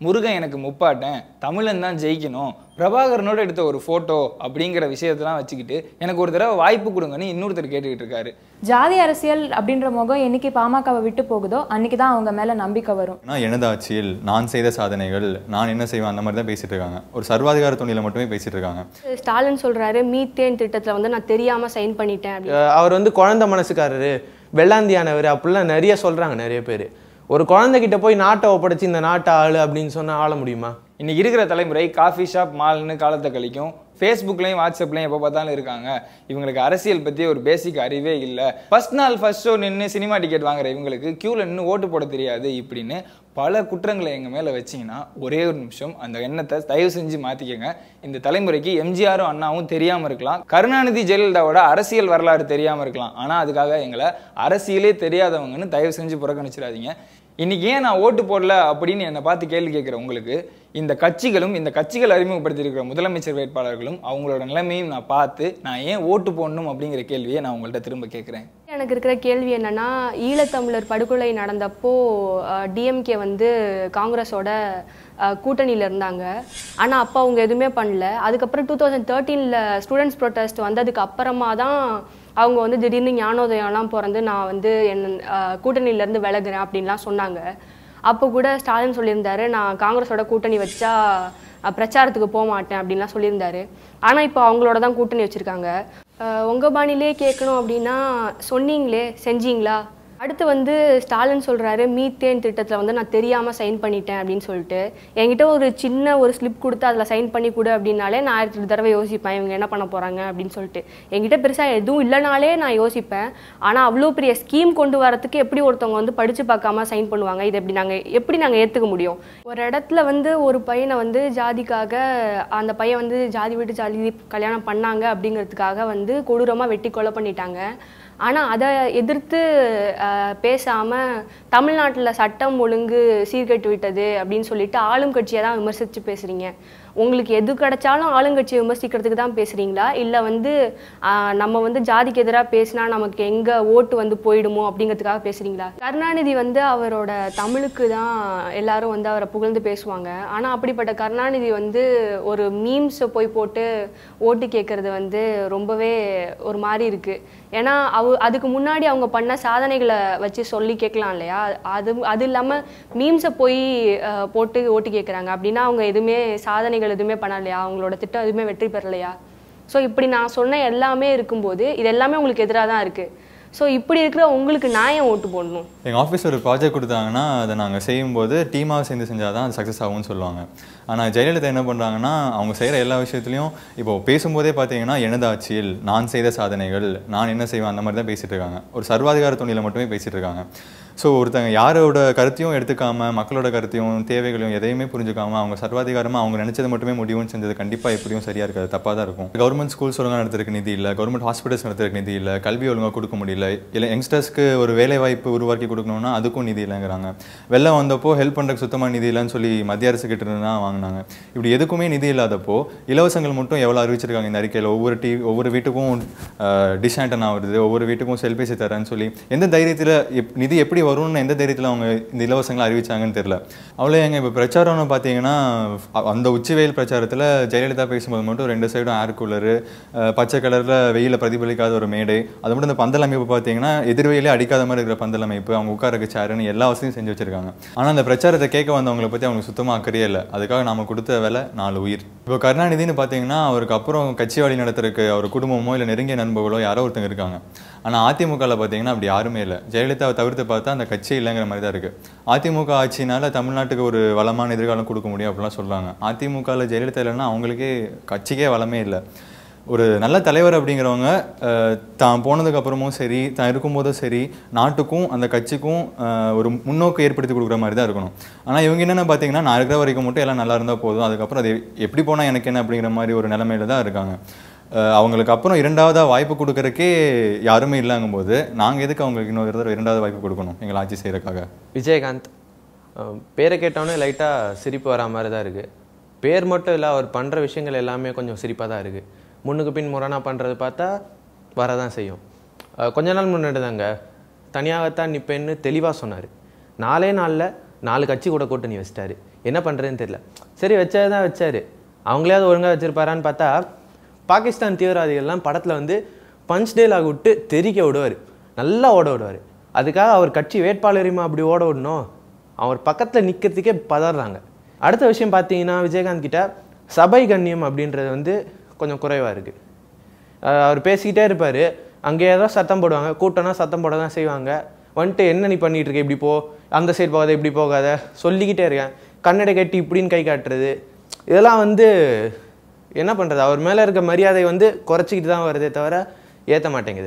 முருகன் எனக்கு முப்பாட்டேன் தமிழன் தான் ஜெயிக்கணும் பிரபாகரனோட எடுத்த ஒரு ஃபோட்டோ அப்படிங்கிற விஷயத்தெல்லாம் வச்சுக்கிட்டு எனக்கு ஒரு தடவை வாய்ப்பு கொடுங்கன்னு இன்னொருத்தர் கேட்டுக்கிட்டு இருக்காரு ஜாதி அரசியல் அப்படின்ற முகம் என்னைக்கு பாமகவை விட்டு போகுதோ அன்னைக்கு தான் அவங்க மேல நம்பிக்கை வரும் நான் எனது ஆட்சியில் நான் செய்த சாதனைகள் நான் என்ன செய்வேன் அந்த மாதிரி தான் பேசிட்டு இருக்காங்க ஒரு சர்வாதிகார துணியில மட்டுமே பேசிட்டு இருக்காங்க ஸ்டாலின் சொல்றாரு மீத்தேன் திட்டத்துல வந்து நான் தெரியாம சைன் பண்ணிட்டேன் அப்படின்னு அஹ் அவர் வந்து குழந்தை மனசுக்காரரு வெள்ளாந்தியானவர் அப்படிலாம் நிறைய சொல்றாங்க நிறைய பேர் ஒரு குழந்தைகிட்ட போய் நாட்டை ஒப்படைச்சு இந்த நாட்டை ஆளு அப்படின்னு சொன்னா ஆள முடியுமா இன்னைக்கு இருக்கிற தலைமுறை காஃபி ஷாப் மால்னு காலத்தை கழிக்கும் ஃபேஸ்புக்லையும் வாட்ஸ்அப்லையும் எப்போ பார்த்தாலும் இருக்காங்க இவங்களுக்கு அரசியல் பற்றி ஒரு பேசிக் அறிவே இல்லை ஃபர்ஸ்ட் நாள் ஃபர்ஸ்ட் ஷோ நின்று சினிமா டிக்கெட் வாங்குற இவங்களுக்கு க்யூவில் நின்று ஓட்டு போட தெரியாது இப்படின்னு பல குற்றங்களை எங்கள் மேலே வச்சிங்கன்னா ஒரே ஒரு நிமிஷம் அந்த எண்ணத்தை தயவு செஞ்சு மாற்றிக்கங்க இந்த தலைமுறைக்கு எம்ஜிஆரும் அண்ணாவும் தெரியாமல் இருக்கலாம் கருணாநிதி ஜெயலலிதாவோட அரசியல் வரலாறு தெரியாமல் இருக்கலாம் ஆனால் அதுக்காக எங்களை அரசியலே தெரியாதவங்கன்னு தயவு செஞ்சு புறக்கணிச்சிடாதீங்க இன்னைக்கு ஏன் நான் ஓட்டு போடல அப்படின்னு என்னை பார்த்து கேள்வி கேட்குற உங்களுக்கு இந்த கட்சிகளும் இந்த கட்சிகள் அறிமுகப்படுத்தியிருக்கிற முதலமைச்சர் வேட்பாளர்களும் அவங்களோட நிலைமையும் நான் பார்த்து நான் ஏன் ஓட்டு போடணும் அப்படிங்கிற கேள்வியை நான் உங்கள்கிட்ட திரும்ப கேட்குறேன் எனக்கு இருக்கிற கேள்வி என்னன்னா ஈழத்தமிழர் படுகொலை நடந்தப்போ டிஎம்கே வந்து காங்கிரஸோட அஹ், கூட்டணியில இருந்தாங்க ஆனா அப்போ அவங்க எதுவுமே பண்ணல அதுக்கப்புறம் டூ தௌசண்ட் தேர்ட்டீனில் ஸ்டூடெண்ட்ஸ் ப்ரொட்டஸ்ட் வந்ததுக்கு அப்புறமா தான் அவங்க வந்து திடீர்னு ஞானோதயம்லாம் பிறந்து நான் வந்து என் அஹ், கூட்டணியிலேருந்து விலகுறேன் அப்படின்லாம் சொன்னாங்க அப்போ கூட ஸ்டாலின் சொல்லியிருந்தாரு நான் காங்கிரஸோட கூட்டணி வச்சா அஹ், பிரச்சாரத்துக்கு போக மாட்டேன் அப்படின்லாம் சொல்லியிருந்தாரு ஆனால் இப்போ அவங்களோட தான் கூட்டணி வச்சுருக்காங்க உங்கள் பாணிலே கேட்கணும் அப்படின்னா சொன்னீங்களே செஞ்சீங்களா அடுத்து வந்து ஸ்டாலின் சொல்கிறாரு மீத்தேன் திட்டத்தில் வந்து நான் தெரியாமல் சைன் பண்ணிட்டேன் அப்படின்னு சொல்லிட்டு என்கிட்ட ஒரு சின்ன ஒரு ஸ்லிப் கொடுத்து அதில் சைன் பண்ணி கொடு அப்படின்னாலே நான் ஆயிரத்தி எட்டு தடவை யோசிப்பேன் இவங்க என்ன பண்ண போகிறாங்க அப்படின்னு சொல்லிட்டு என்கிட்ட பெருசாக எதுவும் இல்லைனாலே நான் யோசிப்பேன் ஆனால் அவ்வளோ பெரிய ஸ்கீம் கொண்டு வரத்துக்கு எப்படி ஒருத்தவங்க வந்து படித்து பார்க்காம சைன் பண்ணுவாங்க இதை எப்படி நாங்கள் எப்படி நாங்கள் ஏற்றுக்க முடியும் ஒரு இடத்துல வந்து ஒரு பையனை வந்து ஜாதிக்காக அந்த பையன் வந்து ஜாதி விட்டு ஜாதி கல்யாணம் பண்ணாங்க அப்படிங்கிறதுக்காக வந்து கொடூரமாக வெட்டி கொலை பண்ணிட்டாங்க ஆனால் அதை எதிர்த்து அஹ், பேசாம தமிழ்நாட்டில் சட்டம் ஒழுங்கு சீர்கெட்டு விட்டது அப்படின்னு சொல்லிட்டு ஆளும் கட்சியை தான் விமர்சித்து பேசுறீங்க உங்களுக்கு எது கிடைச்சாலும் ஆளுங்கட்சியை விமர்சிக்கிறதுக்கு தான் பேசுறீங்களா இல்லை வந்து ஆஹ், நம்ம வந்து ஜாதிக்கு எதிராக பேசினா நமக்கு எங்கே ஓட்டு வந்து போயிடுமோ அப்படிங்கிறதுக்காக பேசுறீங்களா கருணாநிதி வந்து அவரோட தமிழுக்கு தான் எல்லாரும் வந்து அவரை புகழ்ந்து பேசுவாங்க ஆனால் அப்படிப்பட்ட கருணாநிதி வந்து ஒரு மீம்ஸை போய் போட்டு ஓட்டு கேட்கறது வந்து ரொம்பவே ஒரு மாதிரி இருக்கு ஏன்னா அவ அதுக்கு முன்னாடி அவங்க பண்ண சாதனைகளை வச்சு சொல்லி கேட்கலாம் இல்லையா அது அது இல்லாமல் மீம்ஸை போய் அஹ், போட்டு ஓட்டு கேட்குறாங்க அப்படின்னா அவங்க எதுவுமே சாதனைகள் எதுவுமே பண்ணலையா அவங்களோட திட்டம் எதுவுமே வெற்றி பெறலையா ஸோ இப்படி நான் சொன்ன எல்லாமே இருக்கும்போது இது எல்லாமே உங்களுக்கு எதிராக தான் இருக்குது ஸோ இப்படி இருக்கிற உங்களுக்கு நான் ஏன் ஓட்டு போடணும் எங்கள் ஆஃபீஸ் ஒரு ப்ராஜெக்ட் கொடுத்தாங்கன்னா அதை நாங்கள் செய்யும்போது டீமாக சேர்ந்து செஞ்சால் தான் அது சக்ஸஸ் ஆகும்னு சொல்லுவாங்க ஆனால் ஜெயலலிதா என்ன பண்ணுறாங்கன்னா அவங்க செய்கிற எல்லா விஷயத்துலையும் இப்போ பேசும்போதே பார்த்தீங்கன்னா எனது ஆட்சியில் நான் செய்த சாதனைகள் நான் என்ன செய்வேன் அந்த மாதிரி தான் பேசிட்டு இருக்காங்க ஒரு சர்வாதிகார துணியில் மட்டுமே பேசிட்டு இருக்காங்க ஸோ ஒருத்தங்க யாரோட கருத்தையும் எடுத்துக்காம மக்களோட கருத்தையும் தேவைகளையும் எதையுமே புரிஞ்சுக்காம அவங்க சர்வாதிகாரமாக அவங்க நினைச்சது மட்டுமே முடிவுன்னு செஞ்சது கண்டிப்பாக எப்படியும் சரியாக இருக்காது தப்பாக தான் இருக்கும் கவர்மெண்ட் ஸ்கூல்ஸ் ஒழுங்காக நடத்துறதுக்கு நிதி இல்லை கவர்மெண்ட் ஹாஸ்பிட்டல்ஸ் நடத்துறதுக்கு நிதி இல்லை கல்வி ஒழுங்காக கொடுக்க முடியல இல்லை யங்ஸ்டர்ஸ்க்கு ஒரு வேலை வாய்ப்பு உருவாக்கி கொடுக்கணும்னா அதுக்கும் நிதி இல்லைங்கிறாங்க வெள்ளம் வந்தப்போ ஹெல்ப் பண்ணுறதுக்கு சுத்தமாக நிதி இல்லைன்னு சொல்லி மத்திய அரசு கிட்ட இருந்து தான் வாங்கினாங்க இப்படி எதுக்குமே நிதி இல்லாதப்போ இலவசங்கள் மட்டும் எவ்வளோ அறிவிச்சிருக்காங்க இந்த அறிக்கையில் ஒவ்வொரு டி ஒவ்வொரு வீட்டுக்கும் டிஷ் ஆண்டனா வருது ஒவ்வொரு வீட்டுக்கும் செல்பேசி தரேன்னு சொல்லி எந்த தைரியத்தில் எப் நிதி எப்படி வரும்னு எந்த தைரியத்தில் அவங்க இந்த இலவசங்களை அறிவிச்சாங்கன்னு தெரியல அவ்வளோ எங்க இப்போ பிரச்சாரம்னு பார்த்தீங்கன்னா அ- அந்த உச்சிவெயில் பிரச்சாரத்தில் ஜெயலலிதா பேசும்போது மட்டும் ரெண்டு சைடும் ஏர் கூலரு பச்சை கலரில் வெயில பிரதிபலிக்காத ஒரு மேடை அது மட்டும் இந்த பந்தல் அமைப்பு பார்த்தீங்கன்னா எதிர்வெயிலே அடிக்காத மாதிரி இருக்கிற பந்தல் அமைப்பு அவங்க உட்காரக்கு சேருன்னு எல்லா வசதியும் செஞ்சு வச்சிருக்காங்க ஆனால் அந்த பிரச்சாரத்தை கேட்க வந்தவங்களை பற்றி அவங்களுக்கு சுத்தமாக அக்கறையே இல்லை அதுக்காக நாம கொடுத்த வேலை நாலு உயிர் இப்போ கருணாநிதினு பார்த்தீங்கன்னா அவருக்கு அப்புறம் கட்சி வழி நடத்துறதுக்கு அவர் குடும்பமோ இல்லை நெருங்கிய நண்பர்களோ யாரோ ஒருத்தங்க இருக்காங்க ஆனால் அதிமுகவில் பார்த்தீங்கன்னா அப்படி யாருமே இல்லை ஜெயலலிதாவை தவிர்த்து பார்த்தா அந்த கட்சி இல்லைங்கிற மாதிரி தான் இருக்குது அதிமுக ஆட்சினால தமிழ்நாட்டுக்கு ஒரு வளமான எதிர்காலம் கொடுக்க முடியும் அப்படிலாம் சொல்கிறாங்க அதிமுகவில் ஜெயலலிதா இல்லைன்னா அவங்களுக்கே கட்சிக்கே வளமே இல்லை ஒரு நல்ல தலைவர் அப்படிங்கிறவங்க அஹ், தான் போனதுக்கு அப்புறமும் சரி தான் இருக்கும்போதும் சரி நாட்டுக்கும் அந்த கட்சிக்கும் அஹ், ஒரு முன்னோக்கு ஏற்படுத்தி கொடுக்குற மாதிரி தான் இருக்கணும் ஆனால் இவங்க என்னென்ன பார்த்தீங்கன்னா நான் இருக்கிற வரைக்கும் மட்டும் எல்லாம் நல்லா இருந்தால் போதும் அதுக்கப்புறம் அது எப்படி போனால் எனக்கு என்ன அப்படிங்கிற மாதிரி ஒரு நிலைமையில தான் இருக்காங்க அஹ், அவங்களுக்கு அப்புறம் இரண்டாவதாக வாய்ப்பு கொடுக்கறக்கே யாருமே இல்லைங்கும்போது நாங்கள் எதுக்கு அவங்களுக்கு இன்னொரு தடவை இரண்டாவது வாய்ப்பு கொடுக்கணும் எங்களை ஆட்சி செய்யறதுக்காக விஜயகாந்த் அஹ் பேரை கேட்டோன்னே லைட்டாக சிரிப்பு வரா மாதிரி தான் இருக்குது பேர் மட்டும் இல்லை அவர் பண்ணுற விஷயங்கள் எல்லாமே கொஞ்சம் சிரிப்பாக தான் இருக்குது முன்னுக்கு பின் முரணா பண்ணுறது பார்த்தா வரதான் செய்யும் அஹ் கொஞ்ச நாள் முன்னாடி தாங்க தனியாகத்தான் நிற்பேன்னு தெளிவாக சொன்னார் நாலே நாளில் நாலு கட்சி கூட கூட்டணி வச்சிட்டாரு என்ன பண்ணுறதுன்னு தெரியல சரி வச்சது தான் வச்சாரு அவங்களையாவது ஒழுங்காக வச்சிருப்பாரான்னு பார்த்தா பாகிஸ்தான் தீவிரவாதிகள்லாம் படத்தில் வந்து பஞ்ச் டேலாக் விட்டு தெறிக்க விடுவார் நல்லா ஓட விடுவார் அதுக்காக அவர் கட்சி வேட்பாளரையுமா அப்படி ஓட விடணும் அவர் பக்கத்தில் நிற்கிறதுக்கே பதறாங்க அடுத்த விஷயம் பார்த்தீங்கன்னா விஜயகாந்த் கிட்ட சபை கண்ணியம் அப்படின்றது வந்து கொஞ்சம் குறைவாக இருக்குது அவர் பேசிக்கிட்டே இருப்பார் அங்கே ஏதோ சத்தம் போடுவாங்க கூட்டம்னா சத்தம் போட தான் செய்வாங்க வந்துட்டு என்ன நீ பண்ணிட்டு இருக்க இப்படி போ அந்த சைடு போகாத இப்படி போகாத சொல்லிக்கிட்டே இருக்கேன் கண்ணடை கட்டி இப்படின்னு கை காட்டுறது இதெல்லாம் வந்து என்ன பண்ணுறது அவர் மேலே இருக்க மரியாதை வந்து குறைச்சிக்கிட்டு தான் வருதே தவிர ஏற்ற மாட்டேங்குது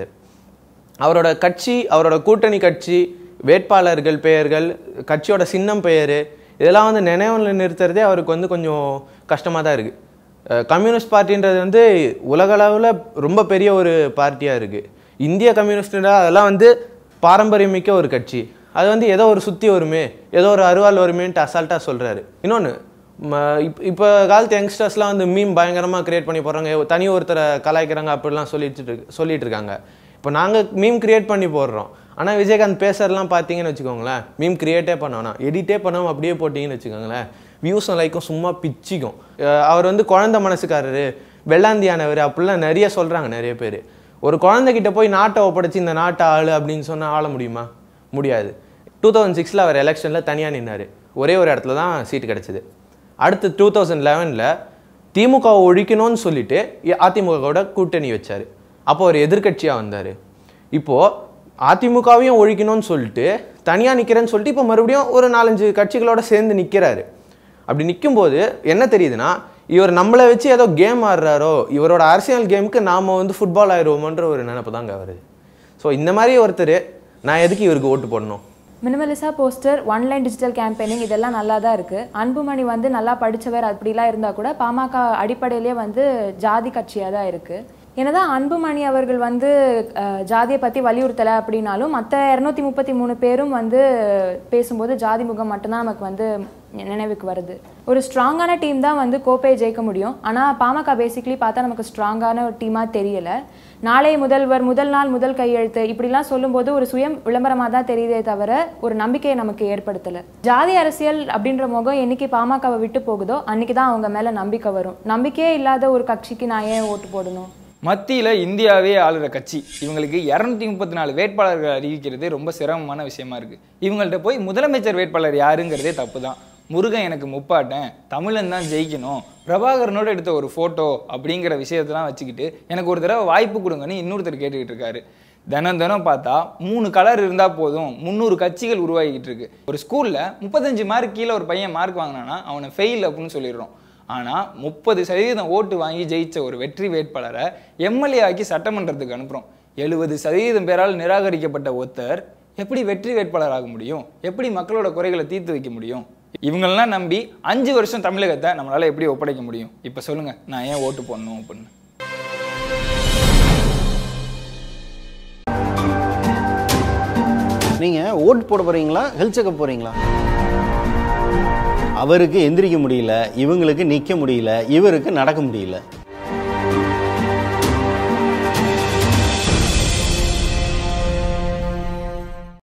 அவரோட கட்சி அவரோட கூட்டணி கட்சி வேட்பாளர்கள் பெயர்கள் கட்சியோட சின்னம் பெயர் இதெல்லாம் வந்து நினைவில் நிறுத்துறதே அவருக்கு வந்து கொஞ்சம் கஷ்டமாக தான் இருக்குது கம்யூனிஸ்ட் பார்ட்டின்றது வந்து உலகளவில் ரொம்ப பெரிய ஒரு பார்ட்டியாக இருக்குது இந்திய கம்யூனிஸ்ட்னா அதெல்லாம் வந்து பாரம்பரியமிக்க ஒரு கட்சி அது வந்து ஏதோ ஒரு சுற்றி வருமே ஏதோ ஒரு அருவாள் வருமேன்ட்டு அசால்ட்டாக சொல்கிறாரு இன்னொன்று இப்போ இப்போ காலத்து யங்ஸ்டர்ஸ்லாம் வந்து மீம் பயங்கரமாக கிரியேட் பண்ணி போடுறாங்க தனி ஒருத்தரை கலாய்க்கிறாங்க அப்படிலாம் சொல்லிட்டு இருக்கு- சொல்லிட்டு இருக்காங்க இப்போ நாங்கள் மீம் கிரியேட் பண்ணி போடுறோம் ஆனால் விஜயகாந்த் பேசுறதெல்லாம் பார்த்தீங்கன்னு வச்சுக்கோங்களேன் மீம் கிரியேட்டே பண்ணோம்னா எடிட்டே பண்ணாமல் அப்படியே போட்டிங்கன்னு வச்சுக்கோங்களேன் வியூஸும் லைக்கும் சும்மா பிச்சிக்கும் அஹ் அவர் வந்து குழந்தை மனசுக்காரரு வெள்ளாந்தியானவர் அப்படிலாம் நிறைய சொல்கிறாங்க நிறைய பேர் ஒரு குழந்தைகிட்ட போய் நாட்டை ஒப்படைச்சு இந்த நாட்டை ஆளு அப்படின்னு சொன்னால் ஆள முடியுமா முடியாது டூ தௌசண்ட் சிக்ஸில் அவர் எலெக்ஷனில் தனியாக நின்னார் ஒரே ஒரு இடத்துல தான் சீட்டு கிடச்சிது அடுத்து டூ தௌசண்ட் லெவனில் திமுகவை ஒழிக்கணும்னு சொல்லிட்டு அதிமுகவோட கூட்டணி வச்சார் அப்போ ஒரு எதிர்க்கட்சியாக வந்தார் இப்போது அதிமுகவையும் ஒழிக்கணும்னு சொல்லிட்டு தனியாக நிற்கிறேன்னு சொல்லிட்டு இப்போ மறுபடியும் ஒரு நாலஞ்சு கட்சிகளோட சேர்ந்து நிற்கிறாரு அப்படி நிற்கும்போது என்ன தெரியுதுன்னா இவர் நம்மளை வச்சு ஏதோ கேம் ஆடுறாரோ இவரோட அரசியல் கேமுக்கு நாம் வந்து ஃபுட்பால் ஆயிடுவோமோன்ற ஒரு நினப்பு தாங்க வருது ஸோ இந்த மாதிரி ஒருத்தர் நான் எதுக்கு இவருக்கு ஓட்டு போடணும் மினிமலிசா போஸ்டர் ஒன்லைன் டிஜிட்டல் கேம்பெயினிங் இதெல்லாம் நல்லா தான் இருக்கு அன்புமணி வந்து நல்லா படிச்சவர் அப்படிலாம் இருந்தா கூட பாமக அடிப்படையிலேயே வந்து ஜாதி கட்சியாக தான் இருக்கு என்னதான் அன்புமணி அவர்கள் வந்து அஹ், ஜாதியை பத்தி வலியுறுத்தலை அப்படின்னாலும் மற்ற இரநூத்தி முப்பத்தி மூணு பேரும் வந்து பேசும்போது ஜாதி முகம் மட்டும்தான் நமக்கு வந்து நினைவுக்கு வருது ஒரு ஸ்ட்ராங்கான டீம் தான் வந்து கோப்பையை ஜெயிக்க முடியும் ஆனால் பாமக பேசிக்கலி பார்த்தா நமக்கு ஸ்ட்ராங்கான ஒரு டீமாக தெரியல நாளை முதல்வர் முதல் நாள் முதல் கையெழுத்து இப்படிலாம் சொல்லும்போது ஒரு சுயம் விளம்பரமாக தான் தெரியுதே தவிர ஒரு நம்பிக்கையை நமக்கு ஏற்படுத்தலை ஜாதி அரசியல் அப்படின்ற முகம் என்னைக்கு பாமகவை விட்டு போகுதோ அன்னைக்கு தான் அவங்க மேலே நம்பிக்கை வரும் நம்பிக்கையே இல்லாத ஒரு கட்சிக்கு நான் ஏன் ஓட்டு போடணும் மத்தியில் இந்தியாவே ஆளுற கட்சி இவங்களுக்கு இரநூத்தி முப்பத்தி நாலு வேட்பாளர்கள் அறிவிக்கிறது ரொம்ப சிரமமான விஷயமா இருக்கு இவங்கள்ட்ட போய் முதலமைச்சர் வேட்பாளர் யாருங்கிறதே தப்பு தான் முருகன் எனக்கு முப்பாட்டேன் தமிழன் தான் ஜெயிக்கணும் பிரபாகரனோட எடுத்த ஒரு ஃபோட்டோ அப்படிங்கிற விஷயத்தெல்லாம் வச்சுக்கிட்டு எனக்கு ஒரு தடவை வாய்ப்பு கொடுங்கன்னு இன்னொருத்தர் கேட்டுக்கிட்டு இருக்காரு தினம் தினம் பார்த்தா மூணு கலர் இருந்தால் போதும் முந்நூறு கட்சிகள் உருவாகிக்கிட்டு இருக்கு ஒரு ஸ்கூலில் முப்பத்தஞ்சு மார்க் கீழே ஒரு பையன் மார்க் வாங்கினானா அவனை ஃபெயில் அப்படின்னு சொல்லிடுறோம் ஆனால் முப்பது சதவீதம் ஓட்டு வாங்கி ஜெயிச்ச ஒரு வெற்றி வேட்பாளரை எம்எல்ஏ ஆக்கி சட்டமன்றத்துக்கு அனுப்புகிறோம் எழுபது சதவீதம் பேரால் நிராகரிக்கப்பட்ட ஒருத்தர் எப்படி வெற்றி வேட்பாளர் ஆக முடியும் எப்படி மக்களோட குறைகளை தீர்த்து வைக்க முடியும் இவங்களெல்லாம் நம்பி அஞ்சு வருஷம் தமிழகத்தை நம்மளால எப்படி ஒப்படைக்க முடியும் இப்போ சொல்லுங்க நான் ஏன் ஓட்டு போடணும் அப்படின்னு நீங்கள் ஓட்டு போட போகிறீங்களா ஹெல்த் செக்கப் போகிறீங்களா அவருக்கு எந்திரிக்க முடியல இவங்களுக்கு நிற்க முடியல இவருக்கு நடக்க முடியல